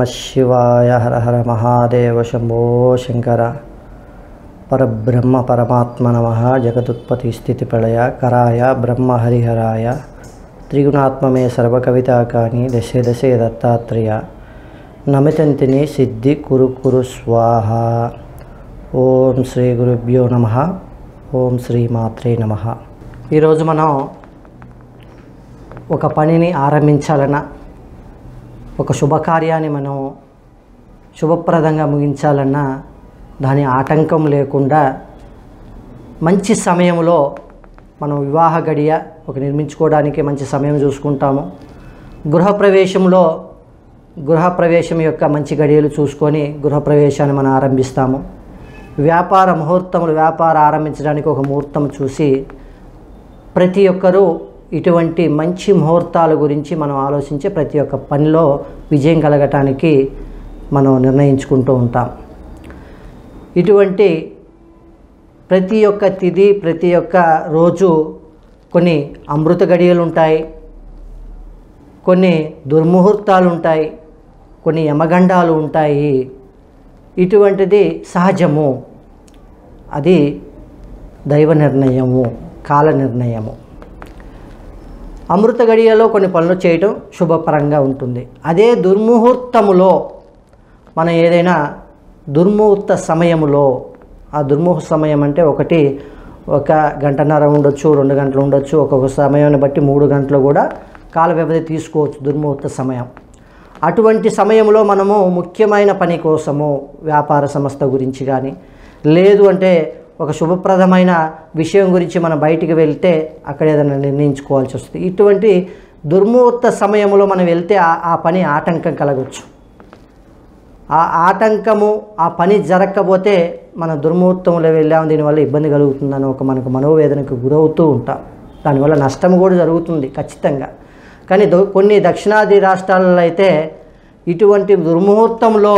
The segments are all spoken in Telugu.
శివాయ హర హర మహాదేవ శంభో శంకర పరబ్రహ్మ పరమాత్మ నమ జగదుత్పత్తి స్థితి ప్రళయ కరాయ బ్రహ్మ హరిహరాయ త్రిగుణాత్మమే సర్వకవితాకాని దశే దశే దత్తాత్రేయ నమితంతిని సిద్ధి కురు కురు స్వాహ ఓం శ్రీ గురుభ్యో నమ ఓం శ్రీ మాత్రే నమ ఈరోజు మనం ఒక పనిని ఆరంభించాలన్నా ఒక శుభకార్యాన్ని మనం శుభప్రదంగా ముగించాలన్నా దాని ఆటంకం లేకుండా మంచి సమయంలో మనం వివాహ గడియ ఒక నిర్మించుకోవడానికి మంచి సమయం చూసుకుంటాము గృహప్రవేశంలో గృహప్రవేశం యొక్క మంచి గడియలు చూసుకొని గృహప్రవేశాన్ని మనం ఆరంభిస్తాము వ్యాపార ముహూర్తములు వ్యాపారం ఆరంభించడానికి ఒక ముహూర్తం చూసి ప్రతి ఒక్కరూ ఇటువంటి మంచి ముహూర్తాల గురించి మనం ఆలోచించే ప్రతి ఒక్క పనిలో విజయం కలగటానికి మనం నిర్ణయించుకుంటూ ఉంటాం ఇటువంటి ప్రతి ఒక్క తిథి ప్రతి ఒక్క రోజు కొన్ని అమృత గడియలు ఉంటాయి కొన్ని దుర్ముహూర్తాలు ఉంటాయి కొన్ని యమగండాలు ఉంటాయి ఇటువంటిది సహజము అది దైవ నిర్ణయము కాల నిర్ణయము అమృత గడియలో కొన్ని పనులు చేయటం శుభపరంగా ఉంటుంది అదే దుర్ముహూర్తములో మనం ఏదైనా దుర్ముహూర్త సమయములో ఆ దుర్ముహూర్త సమయం అంటే ఒకటి ఒక గంటన్నర ఉండొచ్చు రెండు గంటలు ఉండొచ్చు ఒక్కొక్క సమయాన్ని బట్టి మూడు గంటలు కూడా కాల వ్యవధి తీసుకోవచ్చు దుర్ముహూర్త సమయం అటువంటి సమయంలో మనము ముఖ్యమైన పని కోసము వ్యాపార సంస్థ గురించి కానీ లేదు అంటే ఒక శుభప్రదమైన విషయం గురించి మనం బయటికి వెళ్తే అక్కడ ఏదైనా నిర్ణయించుకోవాల్సి వస్తుంది ఇటువంటి దుర్ముహూర్త సమయంలో మనం వెళ్తే ఆ- ఆ పని ఆటంకం కలగవచ్చు ఆ ఆటంకము ఆ పని జరగకపోతే మన దుర్ముహూర్తంలో వెళ్ళాము దీనివల్ల ఇబ్బంది కలుగుతుందని ఒక మనకు మనోవేదనకు గురవుతూ ఉంటాం దానివల్ల నష్టం కూడా జరుగుతుంది ఖచ్చితంగా కానీ దో- కొన్ని దక్షిణాది రాష్ట్రాలలో అయితే ఇటువంటి దుర్ముహూర్తంలో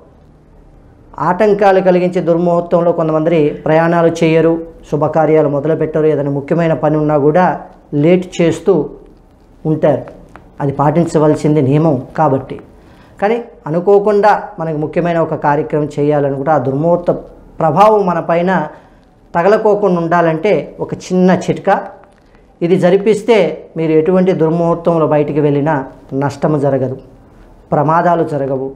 ఆటంకాలు కలిగించే దుర్ముహూర్తంలో కొంతమంది ప్రయాణాలు చేయరు శుభకార్యాలు మొదలుపెట్టరు ఏదైనా ముఖ్యమైన పని ఉన్నా కూడా లేట్ చేస్తూ ఉంటారు అది పాటించవలసింది నియమం కాబట్టి కానీ అనుకోకుండా మనకు ముఖ్యమైన ఒక కార్యక్రమం చేయాలనుకుంటే ఆ దుర్ముహూర్త ప్రభావం మన పైన తగలకోకుండా ఉండాలంటే ఒక చిన్న చిట్కా ఇది జరిపిస్తే మీరు ఎటువంటి దుర్ముహూర్తంలో బయటికి వెళ్ళినా నష్టము జరగదు ప్రమాదాలు జరగవు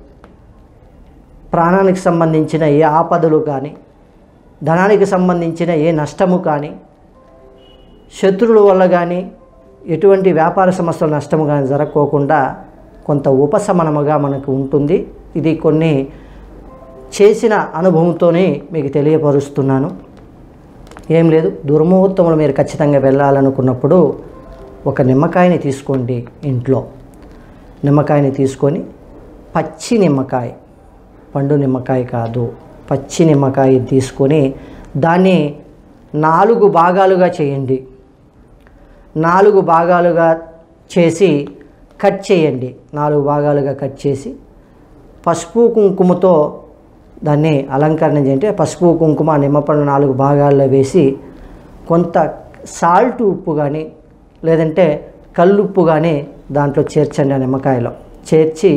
ప్రాణానికి సంబంధించిన ఏ ఆపదలు కానీ ధనానికి సంబంధించిన ఏ నష్టము కానీ శత్రువుల వల్ల కానీ ఎటువంటి వ్యాపార సంస్థల నష్టము కానీ జరగకోకుండా కొంత ఉపశమనముగా మనకు ఉంటుంది ఇది కొన్ని చేసిన అనుభవంతోనే మీకు తెలియపరుస్తున్నాను ఏం లేదు దుర్ముహూర్తంలో మీరు ఖచ్చితంగా వెళ్ళాలనుకున్నప్పుడు ఒక నిమ్మకాయని తీసుకోండి ఇంట్లో నిమ్మకాయని తీసుకొని పచ్చి నిమ్మకాయ పండు నిమ్మకాయ కాదు పచ్చి నిమ్మకాయ తీసుకొని దాన్ని నాలుగు భాగాలుగా చేయండి నాలుగు భాగాలుగా చేసి కట్ చేయండి నాలుగు భాగాలుగా కట్ చేసి పసుపు కుంకుమతో దాన్ని అలంకరణ చేయండి పసుపు కుంకుమ నిమ్మపండు నాలుగు భాగాల్లో వేసి కొంత సాల్ట్ ఉప్పు కానీ లేదంటే కల్లుప్పు కానీ దాంట్లో చేర్చండి ఆ నిమ్మకాయలో చేర్చి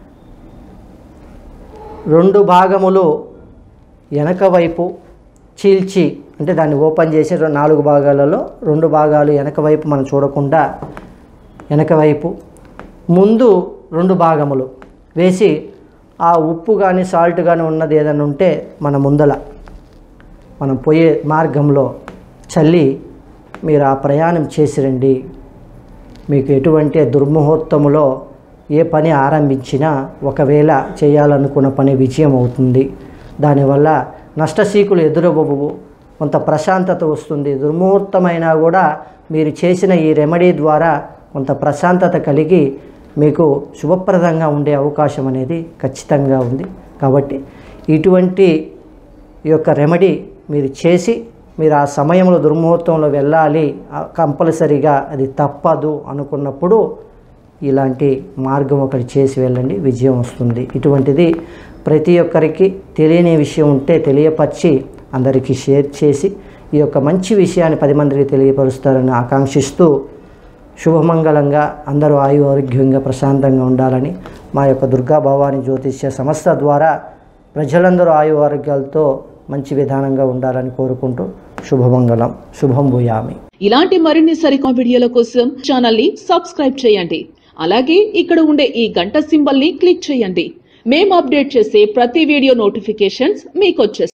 రెండు భాగములు వెనక వైపు చీల్చి అంటే దాన్ని ఓపెన్ చేసి రెండు- నాలుగు భాగాలలో రెండు భాగాలు వెనక వైపు మనం చూడకుండా వెనక వైపు ముందు రెండు భాగములు వేసి ఆ ఉప్పు కానీ సాల్ట్ కానీ ఉన్నది ఏదైనా ఉంటే మన ముందల మనం పోయే మార్గంలో చల్లి మీరు ఆ ప్రయాణం చేసి రండి మీకు ఎటువంటి దుర్ముహూర్తములో ఏ పని ఆరంభించినా ఒకవేళ చేయాలనుకున్న పని విజయం అవుతుంది దానివల్ల నష్టసీకులు ఎదురవ్వవు కొంత ప్రశాంతత వస్తుంది దుర్ముహూర్తమైనా కూడా మీరు చేసిన ఈ రెమెడీ ద్వారా కొంత ప్రశాంతత కలిగి మీకు శుభప్రదంగా ఉండే అవకాశం అనేది ఖచ్చితంగా ఉంది కాబట్టి ఇటువంటి ఈ యొక్క రెమెడీ మీరు చేసి మీరు ఆ సమయంలో దుర్ముహూర్తంలో వెళ్ళాలి ఆ కంపల్సరిగా అది తప్పదు అనుకున్నప్పుడు ఇలాంటి మార్గం ఒకటి చేసి వెళ్ళండి విజయం వస్తుంది ఇటువంటిది ప్రతి ఒక్కరికి తెలియని విషయం ఉంటే తెలియపరిచి అందరికీ షేర్ చేసి ఈ యొక్క మంచి విషయాన్ని పది మందికి తెలియపరుస్తారని ఆకాంక్షిస్తూ శుభమంగళంగా అందరూ ఆయు ఆరోగ్యంగా ప్రశాంతంగా ఉండాలని మా యొక్క దుర్గా భవాని జ్యోతిష్య సంస్థ ద్వారా ప్రజలందరూ ఆయు ఆరోగ్యాలతో మంచి విధానంగా ఉండాలని కోరుకుంటూ శుభమంగళం శుభం భూయామి ఇలాంటి మరిన్ని సరికొత్త వీడియోల కోసం ఛానల్ ని సబ్స్క్రైబ్ చేయండి అలాగే ఇక్కడ ఉండే ఈ గంట సింబల్ ని క్లిక్ చేయండి మేము అప్డేట్ చేసే ప్రతి వీడియో నోటిఫికేషన్స్ మీకు వచ్చేస్తాయి